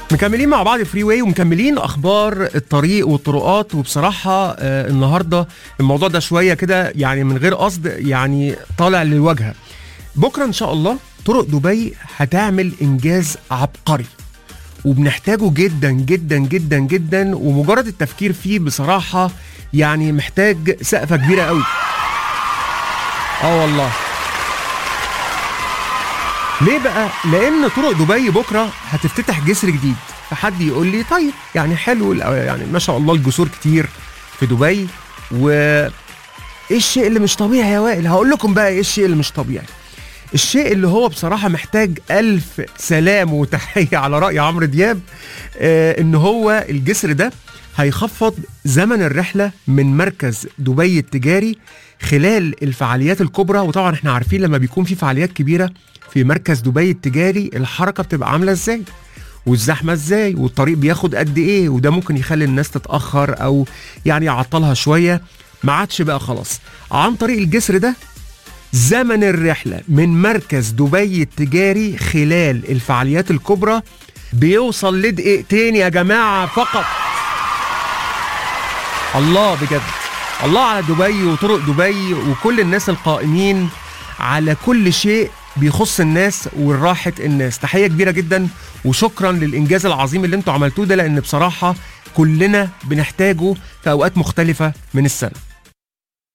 مكملين مع بعض فري واي ومكملين اخبار الطريق والطرقات وبصراحه آه النهارده الموضوع ده شويه كده يعني من غير قصد يعني طالع للواجهه بكره ان شاء الله طرق دبي هتعمل انجاز عبقري وبنحتاجه جدا جدا جدا جدا ومجرد التفكير فيه بصراحه يعني محتاج سقفه كبيره قوي اه والله ليه بقى؟ لأن طرق دبي بكرة هتفتتح جسر جديد، فحد يقول لي طيب يعني حلو يعني ما شاء الله الجسور كتير في دبي و ايه الشيء اللي مش طبيعي يا وائل؟ هقول لكم بقى ايه الشيء اللي مش طبيعي. الشيء اللي هو بصراحة محتاج ألف سلام وتحية على رأي عمرو دياب آه إن هو الجسر ده هيخفض زمن الرحلة من مركز دبي التجاري خلال الفعاليات الكبرى وطبعا احنا عارفين لما بيكون في فعاليات كبيرة في مركز دبي التجاري الحركة بتبقى عاملة ازاي والزحمة ازاي والطريق بياخد قد ايه وده ممكن يخلي الناس تتأخر او يعني يعطلها شوية ما عادش بقى خلاص عن طريق الجسر ده زمن الرحلة من مركز دبي التجاري خلال الفعاليات الكبرى بيوصل لدقيقتين يا جماعة فقط الله بجد الله على دبي وطرق دبي وكل الناس القائمين على كل شيء بيخص الناس وراحة الناس تحية كبيرة جدا وشكرا للإنجاز العظيم اللي انتوا عملتوه ده لأن بصراحة كلنا بنحتاجه في أوقات مختلفة من السنة